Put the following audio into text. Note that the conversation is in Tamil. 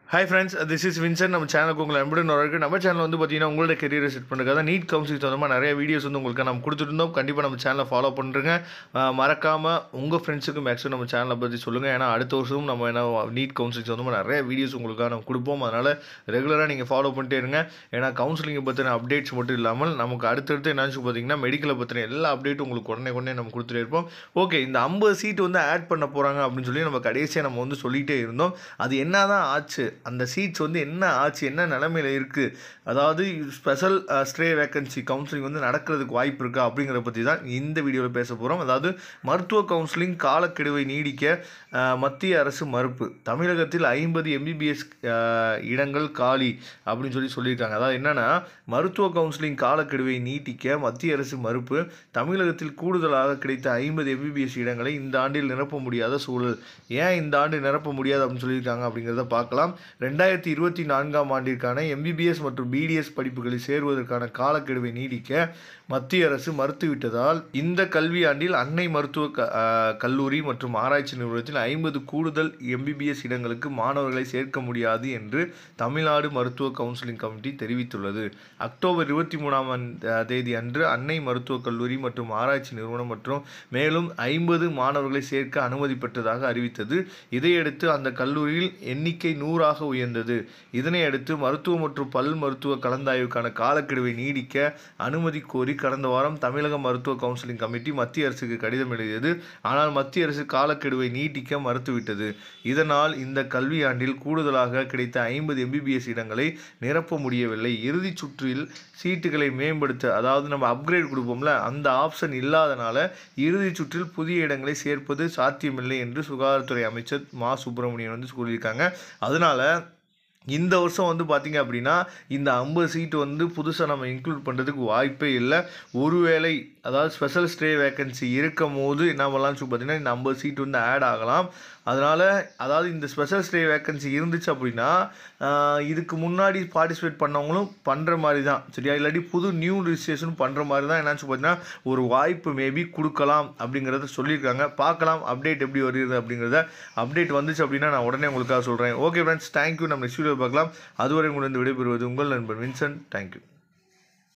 hi friends this is Vinson நம்ம சேனலுக்கு உங்களை அன்புடன் வரக்கு நம்ம சேனல் வந்து பார்த்தீங்கன்னா உங்களோட கெரியரை செட் பண்ணுறதுக்காக நீட் கவுன்சிலிங் சொந்தமாக நிறைய வீடியோஸ் வந்து உங்களுக்கு நம்ம கொடுத்துருந்தோம் கண்டிப்பாக நம்ம சேனலை ஃபாலோ பண்ணுறேங்க மறக்காமல் உங்கள் ஃப்ரெண்ட்ஸுக்கு மேக்ஸிமம் நம்ம சேனலை பற்றி சொல்லுங்கள் ஏன்னா அடுத்த வருஷமும் நம்ம என்ன நீட் கவுன்சிலிங் சொந்தமாக நிறைய வீடியோஸ் உங்களுக்காக நம்ம கொடுப்போம் அதனால் ரெகுலராக நீங்கள் ஃபாலோ பண்ணிட்டே இருங்க ஏன்னா கவுன்சிலிங்கை பற்றின அப்டேட்ஸ் மட்டும் இல்லாமல் நமக்கு அடுத்தடுத்து என்னன்னு பார்த்தீங்கன்னா மெடிக்கலை பற்றின எல்லா அப்டேட்டும் உங்களுக்கு உடனே உடனே நம்ம கொடுத்துட்டே இருப்போம் ஓகே இந்த ஐம்பது சீட் வந்து ஆட் பண்ண போகிறாங்க அப்படின்னு சொல்லி நம்ம கடைசியாக நம்ம வந்து சொல்லிகிட்டே இருந்தோம் அது என்ன தான் ஆச்சு அந்த சீட்ஸ் வந்து என்ன ஆச்சு என்ன நிலமையில இருக்குது அதாவது ஸ்பெஷல் ஸ்ட்ரே வேக்கன்சி கவுன்சிலிங் வந்து நடக்கிறதுக்கு வாய்ப்பு இருக்கா அப்படிங்கிறத பற்றி தான் இந்த வீடியோவில் பேச போகிறோம் அதாவது மருத்துவ கவுன்சிலிங் காலக்கெடுவை நீடிக்க அஹ், மத்திய அரசு மறுப்பு தமிழகத்தில் ஐம்பது எம்பிபிஎஸ் இடங்கள் காலி அப்படின்னு சொல்லி சொல்லியிருக்காங்க அதாவது என்னென்னா மருத்துவ கவுன்சிலிங் காலக்கெடுவை நீட்டிக்க மத்திய அரசு மறுப்பு தமிழகத்தில் கூடுதலாக கிடைத்த ஐம்பது எம்பிபிஎஸ் இடங்களை இந்த ஆண்டில் நிரப்ப முடியாத சூழல் ஏன் இந்த ஆண்டு நிரப்ப முடியாது அப்படின்னு சொல்லியிருக்காங்க அப்படிங்கிறத பார்க்கலாம் ரெண்டாயிரத்தி இருபத்தி நான்காம் ஆண்டிற்கான எம்பிபிஎஸ் மற்றும் பிடிஎஸ் படிப்புகளில் சேருவதற்கான காலக்கெடுவை நீடிக்க மத்திய அரசு மறுத்துவிட்டதால் இந்த கல்வியாண்டில் அன்னை மருத்துவ க அஹ், கல்லூரி மற்றும் ஆராய்ச்சி நிறுவனத்தில் ஐம்பது கூடுதல் எம்பிபிஎஸ் இடங்களுக்கு மாணவர்களை சேர்க்க முடியாது என்று தமிழ்நாடு மருத்துவ கவுன்சிலிங் கமிட்டி தெரிவித்துள்ளது அக்டோபர் இருபத்தி மூணாம் தேதி அன்று அன்னை மருத்துவக் கல்லூரி மற்றும் ஆராய்ச்சி நிறுவனம் மற்றும் மேலும் ஐம்பது மாணவர்களை சேர்க்க அனுமதி பெற்றதாக அறிவித்தது இதையடுத்து அந்த கல்லூரியில் எண்ணிக்கை நூறாக உயர்ந்தது இதனை அடுத்து மருத்துவ மற்றும் பல் மருத்துவ கலந்தாய்வுக்கான காலக்கெடுவை நீடிக்க அனுமதி கோரி கடந்த வாரம் தமிழக மருத்துவ கவுன்சிலிங் கமிட்டி மத்திய அரசுக்கு கடிதம் எழுதியது ஆனால் மத்திய அரசு காலக்கெடுவை நீட்டிக்க மறுத்துவிட்டது இதனால் இந்த கல்வியாண்டில் கூடுதலாக கிடைத்த ஐம்பது எம்பிபிஎஸ் இடங்களை நிரப்ப முடியவில்லை இறுதிச் சுற்றில் சீட்டுகளை மேம்படுத்த அதாவது நம்ம அப்கிரேட் கொடுப்போம்ல அந்த ஆப்ஷன் இல்லாதனால இறுதிச் சுற்றில் புதிய இடங்களை சேர்ப்பது சாத்தியமில்லை என்று சுகாதாரத்துறை அமைச்சர் மா சுப்பிரமணியன் வந்து சொல்லியிருக்காங்க அதனால இந்த வருஷம் வந்து பார்த்திங்க அப்படின்னா இந்த ஐம்பது சீட்டு வந்து புதுசாக நம்ம இன்க்ளூட் பண்ணுறதுக்கு வாய்ப்பே இல்லை ஒருவேளை அதாவது ஸ்பெஷல் ஸ்டே வேக்கன்சி இருக்கும் போது என்ன பண்ணலாம்னு சொல்லி பார்த்தீங்கன்னா இந்த ஐம்பது சீட் வந்து ஆட் ஆகலாம் அதனால் அதாவது இந்த ஸ்பெஷல் ஸ்டே வேக்கன்சி இருந்துச்சு அப்படின்னா ஆஹ், இதுக்கு முன்னாடி பார்ட்டிசிபேட் பண்ணவங்களும் பண்ணுற மாதிரி தான் சரியா இல்லாட்டி புது நியூ ரிஜிஸ்ட்ரேஷன் பண்ணுற மாதிரி தான் என்னன்னு சொல்லி பார்த்தீங்கன்னா ஒரு வாய்ப்பு மேபி கொடுக்கலாம் அப்படிங்கிறத சொல்லியிருக்காங்க பார்க்கலாம் அப்டேட் எப்படி வருது அப்படிங்கிறத அப்டேட் வந்துச்சு அப்படின்னா நான் உடனே உங்களுக்காக சொல்கிறேன் ஓகே ஃப்ரெண்ட்ஸ் தேங்க்யூ நம்ம நெக்ஸ்ட் வீடியோ பார்க்கலாம் அதுவரை உங்களிருந்து விடைபெறுவது உங்கள் நண்பன் வின்சென்ட் தேங்க்யூ